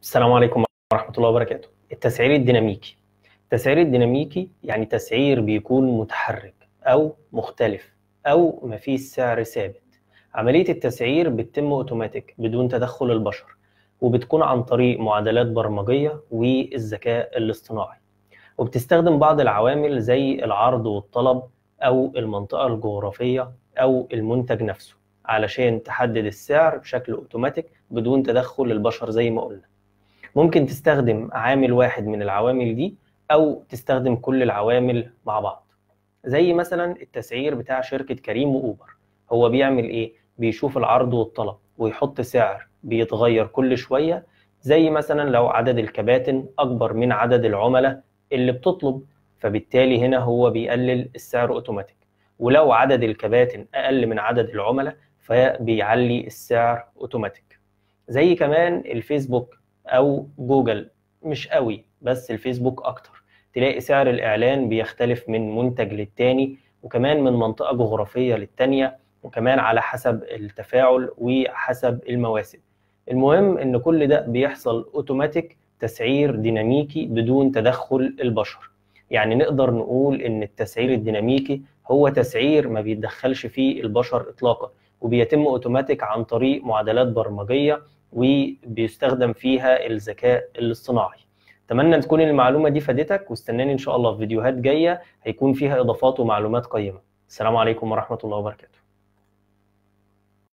السلام عليكم ورحمة الله وبركاته التسعير الديناميكي التسعير الديناميكي يعني تسعير بيكون متحرك أو مختلف أو مفيش سعر ثابت عملية التسعير بتتم أوتوماتيك بدون تدخل البشر وبتكون عن طريق معادلات برمجية والذكاء الاصطناعي وبتستخدم بعض العوامل زي العرض والطلب أو المنطقة الجغرافية أو المنتج نفسه علشان تحدد السعر بشكل أوتوماتيك بدون تدخل البشر زي ما قلنا ممكن تستخدم عامل واحد من العوامل دي او تستخدم كل العوامل مع بعض زي مثلا التسعير بتاع شركة كريم وأوبر هو بيعمل إيه؟ بيشوف العرض والطلب ويحط سعر بيتغير كل شوية زي مثلا لو عدد الكباتن أكبر من عدد العملاء اللي بتطلب فبالتالي هنا هو بيقلل السعر أوتوماتيك ولو عدد الكباتن أقل من عدد العملاء فبيعلي السعر أوتوماتيك زي كمان الفيسبوك او جوجل مش قوي بس الفيسبوك اكتر تلاقي سعر الاعلان بيختلف من منتج للتاني وكمان من منطقة جغرافية للتانية وكمان على حسب التفاعل وحسب المواسم المهم ان كل ده بيحصل اوتوماتيك تسعير ديناميكي بدون تدخل البشر يعني نقدر نقول ان التسعير الديناميكي هو تسعير ما بيتدخلش فيه البشر اطلاقا وبيتم اوتوماتيك عن طريق معادلات برمجيه وبيستخدم فيها الذكاء الاصطناعي اتمنى تكون المعلومه دي فادتك واستناني ان شاء الله في فيديوهات جايه هيكون فيها اضافات ومعلومات قيمه السلام عليكم ورحمه الله وبركاته